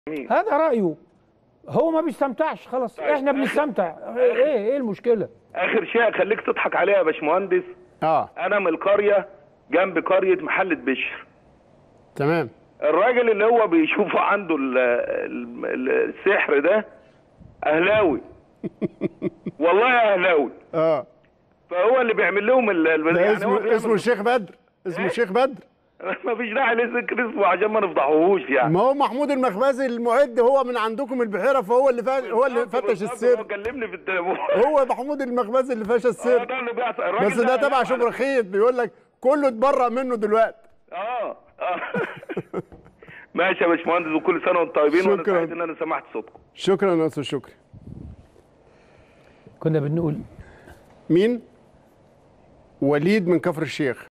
جميل هذا رايه هو ما بيستمتعش خلاص طيب. احنا بنستمتع ايه ايه المشكله اخر شيء خليك تضحك عليها يا باشمهندس اه انا من القريه جنب قريه محله بشر تمام الراجل اللي هو بيشوفه عنده ال- ال- ال- السحر ده اهلاوي والله اهلاوي اه فهو اللي بيعمل لهم ال- ال- ده يعني هو اسمه بيعمل- اسمه الشيخ بدر اسمه إيه؟ الشيخ بدر ما فيش داعي لذكر اسمه عشان ما نفضحوهوش يعني ما هو محمود المخبزي المعد هو من عندكم البحيره فهو اللي فا... هو اللي فتش هو السر كلمني في التليفون هو محمود المخبزي اللي فاش اه السر ده اللي بيحصل الراجل بس ده تبع أهلاوي شبر خيط بيقول لك كله اتبرأ منه دلوقتي اه اه ماشي يا باشمهندس وكل سنه وانتم طيبين وانا شكراً. سعيد ان انا سمعت صوتكم شكرا يا استاذ شكري كنا بنقول مين وليد من كفر الشيخ